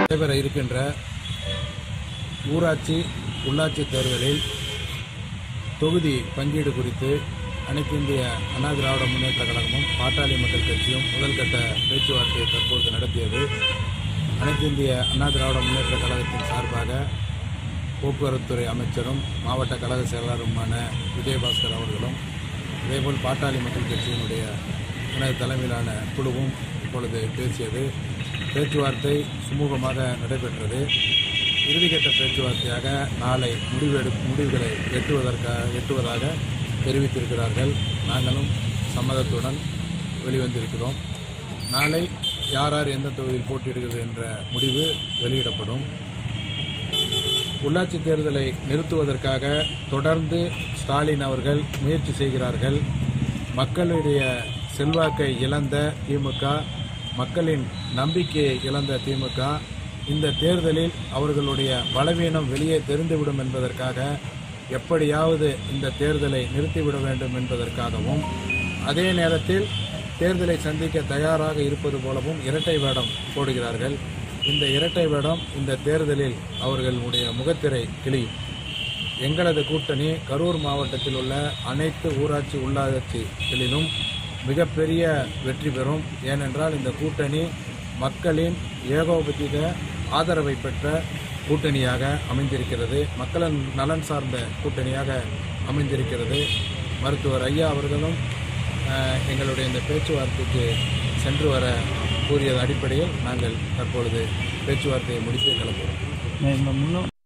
நடைபெற இருக்கின்ற ஊராட்சி உள்ளாட்சி தேர்தலில் தொகுதி பங்கீடு குறித்து அனைத்து இந்திய அண்ணா திராவிட முன்னேற்ற கழகமும் பாட்டாளி மக்கள் கட்சியும் முதல்கட்ட பேச்சுவார்த்தையை தற்போது நடத்தியது அனைத்து இந்திய அண்ணா திராவிட முன்னேற்ற கழகத்தின் சார்பாக போக்குவரத்துறை அமைச்சரும் மாவட்ட கழக செயலாளருமான விஜயபாஸ்கர் அவர்களும் இதேபோல் பாட்டாளி மக்கள் கட்சியினுடைய எனது தலைமையிலான குழுவும் இப்பொழுது பேசியது பேச்சுவார்த்தை சுமூகமாக நடைபெற்றது இறுதிக்கட்ட பேச்சுவார்த்தையாக நாளை முடிவெடு முடிவுகளை எட்டுவதற்காக எட்டுவதாக தெரிவித்திருக்கிறார்கள் நாங்களும் சம்மதத்துடன் வெளிவந்திருக்கிறோம் நாளை யார் யார் எந்த தொகுதியில் போட்டியிடுகிறது என்ற முடிவு வெளியிடப்படும் உள்ளாட்சி தேர்தலை நிறுத்துவதற்காக தொடர்ந்து ஸ்டாலின் அவர்கள் முயற்சி செய்கிறார்கள் மக்களுடைய செல்வாக்கை இழந்த திமுக மக்களின் நம்பிக்கையை இழந்த திமுக இந்த தேர்தலில் அவர்களுடைய பலவீனம் வெளியே தெரிந்துவிடும் என்பதற்காக எப்படியாவது இந்த தேர்தலை நிறுத்திவிட வேண்டும் என்பதற்காகவும் அதே நேரத்தில் தேர்தலை சந்திக்க தயாராக இருப்பது போலவும் இரட்டை வேடம் போடுகிறார்கள் இந்த இரட்டை வேடம் இந்த தேர்தலில் அவர்களுடைய முகத்திரை கிளியும் எங்களது கூட்டணி கரூர் மாவட்டத்தில் உள்ள அனைத்து ஊராட்சி உள்ளாட்சிகளிலும் மிகப்பெரிய வெற்றி பெறும் ஏனென்றால் இந்த கூட்டணி மக்களின் ஏகோபதிக ஆதரவை பெற்ற கூட்டணியாக அமைந்திருக்கிறது மக்களின் நலன் சார்ந்த கூட்டணியாக அமைந்திருக்கிறது மருத்துவர் ஐயா அவர்களும் அஹ், எங்களுடைய இந்த பேச்சுவார்த்தைக்கு சென்று வர கூறியது அடிப்படையில் நாங்கள் தற்பொழுது பேச்சுவார்த்தையை முடித்து கிளம்புகிறோம் முன்னும்